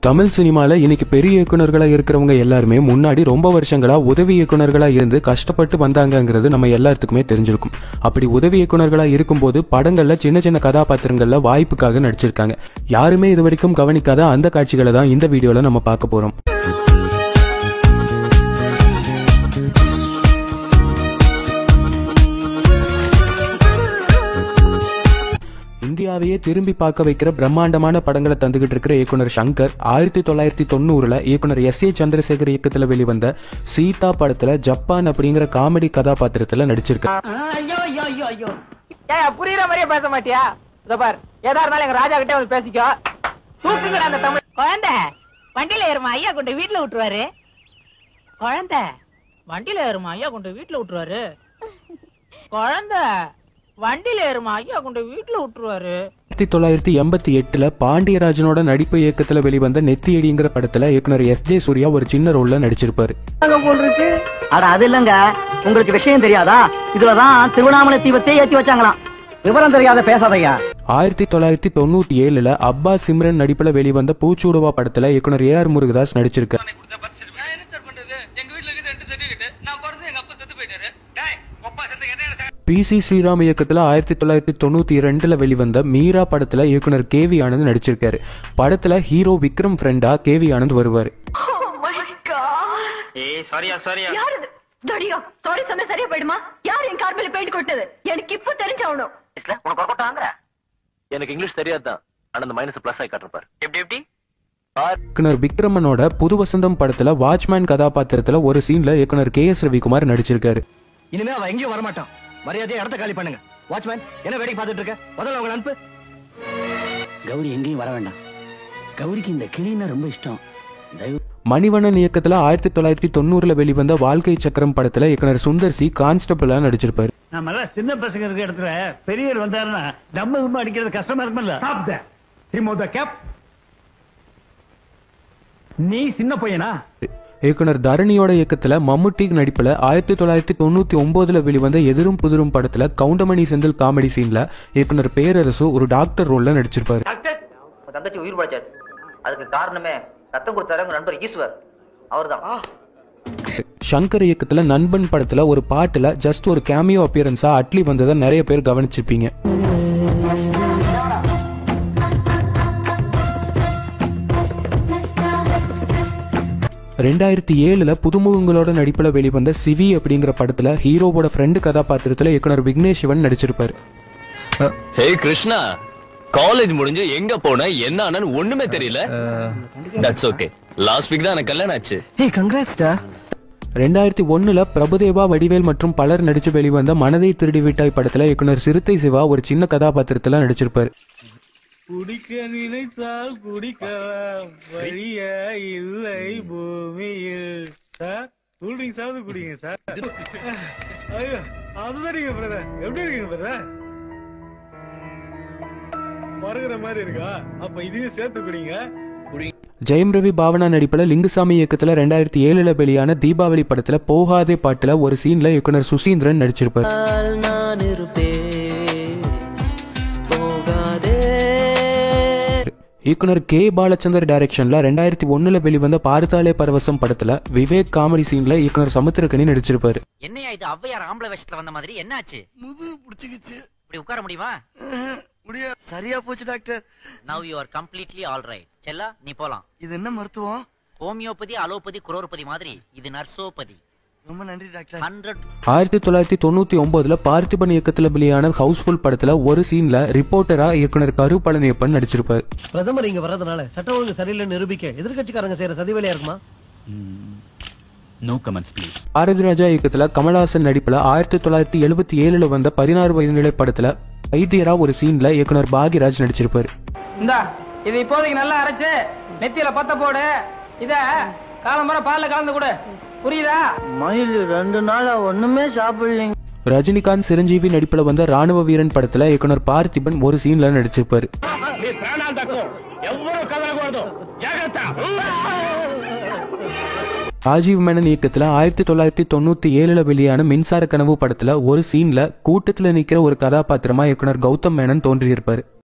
தமிழ் சினிமால இன்னைக்கு பெரிய இயக்குனர்களா இருக்கிறவங்க எல்லாருமே முன்னாடி ரொம்ப வருஷங்களா உதவி இயக்குனர்களா இருந்து கஷ்டப்பட்டு வந்தாங்கங்கிறது நம்ம எல்லாத்துக்குமே தெரிஞ்சிருக்கும் அப்படி உதவி இயக்குனர்களா இருக்கும்போது படங்கள்ல சின்ன சின்ன கதாபாத்திரங்கள்ல வாய்ப்புக்காக நடிச்சிருக்காங்க யாருமே இது வரைக்கும் கவனிக்காத அந்த காட்சிகளை தான் இந்த வீடியோல நம்ம பார்க்க போறோம் இந்தியாவையே திரும்பி பார்க்க வைக்கிற பிரம்மாண்டமான படங்களை தந்துகிட்டு இருக்கிற இயக்குனர் சங்கர் ஆயிரத்தி தொள்ளாயிரத்தி தொண்ணூறுல இயக்குனர் எஸ் ஏ சந்திரசேகர் இயக்கத்துல வெளிவந்த சீதா படத்துல ஜப்பான் அப்படிங்கிற காமெடி கதாபாத்திரத்துல நடிச்சிருக்காரு ஐயோ ஐயோ ஐயோ ஐயோ ஏய் புரியுற மாதிரியே பேச மாட்டியா இதோ பார் ஏதா இருந்தாலும் எங்க ராஜா கிட்டே வந்து பேசிக்கோ தூக்குங்கடா அந்த தமிழ் குழந்தை வண்டியில ஏறுமா ஐயா கொண்டு வீட்டுல விட்டுருவாரு குழந்தை வண்டியில ஏறுமா ஐயா கொண்டு வீட்டுல விட்டுருவாரு குழந்தை வண்டியில ஏறுமா ஐயா கொண்டு வீட்டுல விட்டுருவாரு ஆயிரத்தி தொள்ளாயிரத்தி எண்பத்தி எட்டுல பாண்டியராஜனோட நடிப்பு இயக்கத்துல வெளிவந்த நெத்தியடிங்கிற படத்துல இயக்குனர் எஸ் ஜே சூர்யா ஒரு சின்ன ரோல்ல நடிச்சிருப்பாரு அட அது இல்லங்க உங்களுக்கு விஷயம் தெரியாதா இதுலதான் திருவண்ணாமலை தீபத்தை ஏத்தி வச்சாங்களாம் விவரம் தெரியாத பேசாதையா ஆயிரத்தி தொள்ளாயிரத்தி தொண்ணூத்தி ஏழுல அப்பா சிம்ரன் நடிப்புல வெளிவந்த பூச்சூடுவா படத்துல இயக்குனர் ஏ ஆர் முருகதாஸ் நடிச்சிருக்காரு பி சி ஸ்ரீராம் இயக்கத்துல ஆயிரத்தி தொள்ளாயிரத்தி தொண்ணூத்தி ரெண்டுல வெளிவந்த மீரா படத்துல இயக்குனர் கே வி ஆனந்த் நடிச்சிருக்காரு படத்துல ஹீரோ விக்ரம் ஃப்ரெண்டா கே வி ஆனந்த் வருவாரு ஏய் சாரியா சாரியா யார் இது தடியோ சாரி சொன்ன சரியா போயிடுமா யார் என் கார் மேல பெயிண்ட் கொட்டது எனக்கு இப்ப தெரிஞ்சாகணும் உனக்கு கொட்டாங்கற எனக்கு இங்கிலீஷ் தெரியாதுதான் ஆனா அந்த மைனஸ் பிளஸ் ஆகி காட்டுறப்பாரு எப்படி எப்படி இயக்குனர் விக்ரமனோட புது வசந்தம் படத்துல வாட்ச்மேன் கதாபாத்திரத்துல ஒரு சீன்ல இயக்குனர் கே எஸ் ரவிக்குமார் நடிச்சிருக்காரு இனிமே அவ எங்கேயும் வரமாட்டான் மரியாதையை இடத்த காலி பண்ணுங்க வாட்ச்மேன் என்ன வேடிக்கை பார்த்துட்டு இருக்க முதல்ல உங்களை அனுப்பு கௌரி எங்கேயும் வர வேண்டாம் கௌரிக்கு இந்த கிளின்னா ரொம்ப இஷ்டம் தயவு மணிவண்ணன் இயக்கத்துல ஆயிரத்தி தொள்ளாயிரத்தி தொண்ணூறுல வெளிவந்த வாழ்க்கை சக்கரம் படத்துல இயக்குனர் சுந்தர் சி கான்ஸ்டபிளா நடிச்சிருப்பாரு நம்ம எல்லாம் சின்ன பசங்க இருக்க இடத்துல பெரியவர் வந்தாருன்னா நம்ம சும்மா அடிக்கிறது கஷ்டமா இருக்கும்ல சாப்பிட்ட ரிமூவ் த கேப் நீ சின்ன பையனா இயக்குனர் தரணியோட இயக்கத்துல மம்முட்டி நடிப்புல ஆயிரத்தி தொள்ளாயிரத்தி தொண்ணூத்தி ஒன்பதுல வெளிவந்த எதிரும் புதிரும் படத்துல கவுண்டமணி செந்தில் காமெடி சீன்ல இயக்குனர் பேரரசு ஒரு டாக்டர் ரோல்ல நடிச்சிருப்பாரு உங்க தங்கச்சி உயிர் படைச்சாச்சு அதுக்கு காரணமே ரத்தம் கொடுத்தாரு உங்க நண்பர் ஈஸ்வர் அவர்தான் சங்கர் இயக்கத்துல நண்பன் படத்துல ஒரு பாட்டுல ஜஸ்ட் ஒரு கேமியோ அப்பியரன்ஸா அட்லி வந்ததை நிறைய பேர் கவனிச்சிருப்பீங்க ரெண்டாயிரத்தி ஏழுல புதுமுகங்களோட நடிப்புல வெளிவந்த சிவி அப்படிங்கிற படத்துல ஹீரோவோட ஃப்ரெண்டு கதாபாத்திரத்துல இயக்குனர் விக்னேஷ் சிவன் நடிச்சிருப்பாரு ஹே கிருஷ்ணா காலேஜ் முடிஞ்சு எங்க போன என்ன ஆனன்னு ஒண்ணுமே தெரியல தட்ஸ் ஓகே லாஸ்ட் வீக் தான் எனக்கு கல்யாணம் ஆச்சு ஹே கங்க்ராட்ஸ்டா ரெண்டாயிரத்தி ஒண்ணுல பிரபுதேவா வடிவேல் மற்றும் பலர் நடிச்சு வெளிவந்த மனதை திருடி விட்டாய் படத்துல இயக்குனர் சிறுத்தை சிவா ஒரு சின்ன கதாபாத்திரத்துல நடிச்சிருப்பாரு குடிக்க நினைத்தால் குடிக்கலாம் வழிய இல்லை பூமியில் சார் கூல்ட்ரிங்க் சாவது குடிங்க சார் ஐயோ அதுதானீங்க பிரதர் எப்படி இருக்கீங்க பிரதர் மறுகிற மாதிரி இருக்கா அப்ப இதையும் சேர்த்து குடிங்க ஜெயம் ரவி பாவனா நடிப்புல லிங்குசாமி இயக்கத்துல ரெண்டாயிரத்தி ஏழுல வெளியான தீபாவளி படத்துல போகாதே பாட்டுல ஒரு சீன்ல இயக்குனர் சுசீந்திரன் நடிச்சிருப்பாரு இயக்குனர் கே பாலச்சந்தர் டைரக்ஷன்ல ரெண்டாயிரத்தி ஒண்ணுல வெளிவந்த பார்த்தாலே பரவசம் படத்துல விவேக் காமெடி சீன்ல இயக்குனர் சமுத்திரக்கனி நடிச்சிருப்பாரு என்னையா இது ஔவையார் ஆம்பளை வேஷத்துல வந்த மாதிரி என்னாச்சு முது புடிச்சுக்கிச்சு இப்படி உட்கார முடியுமா முடியா சரியா போச்சு doctor now you are completely all right செல்லா நீ போலாம் இது என்ன மருத்துவம் ஹோமியோபதி அலோபதி குரோர்பதி மாதிரி இது நர்சோபதி ரொம்ப நன்றி டாக்டர் ஹண்ட்ரட் ஆயிரத்தி தொள்ளாயிரத்தி தொண்ணூத்தி ஒன்பதுல பார்த்திபன் இயக்கத்துல வெளியான ஹவுஸ்ஃபுல் படத்துல ஒரு சீன்ல ரிப்போர்ட்டரா இயக்குனர் கரு பழனியப்பன் நடிச்சிருப்பாரு பிரதமர் இங்க வர்றதுனால சட்டம் ஒழுங்கு சரியில்லை நிரூபிக்க எதிர்கட்சிக்காரங்க செய்யற சதி வேலையா இருக்குமா no comments please Bharathi Raja இயக்கத்துல கமலஹாசன் நடிப்புல ஆயிரத்தி தொள்ளாயிரத்தி எழுபத்தி ஏழுல வந்த பதினாறு வயது நிலை படத்துல வைத்தியரா ஒரு சீன்ல இயக்குனர் பாகிராஜ் நடிச்சிருப்பாரு இந்தா இது இப்போதைக்கு நல்லா அரைச்சு நெத்தியில பத்த போடு இத காலம்பர பால்ல கலந்து கொடு புரியுதா மயில் ரெண்டு நாளா ஒண்ணுமே சாப்பிடலைங்க ரஜினிகாந்த் சிரஞ்சீவி நடிப்புல வந்த ராணுவ வீரன் படத்துல இயக்குனர் பார்த்திபன் ஒரு சீன்ல நடிச்சிருப்பாரு நீ ప్రాణాలతో ఎవ్వరూ కదలకూడదు జాగ్రత్త ராஜீவ் மேனன் இயக்கத்துல ஆயிரத்தி தொள்ளாயிரத்தி தொண்ணூத்தி ஏழுல வெளியான மின்சார கனவு படத்துல ஒரு சீன்ல கூட்டத்துல நிக்கிற ஒரு கதாபாத்திரமா இயக்குனர் கௌதம் மேனன் தோன்றியிருப்பாரு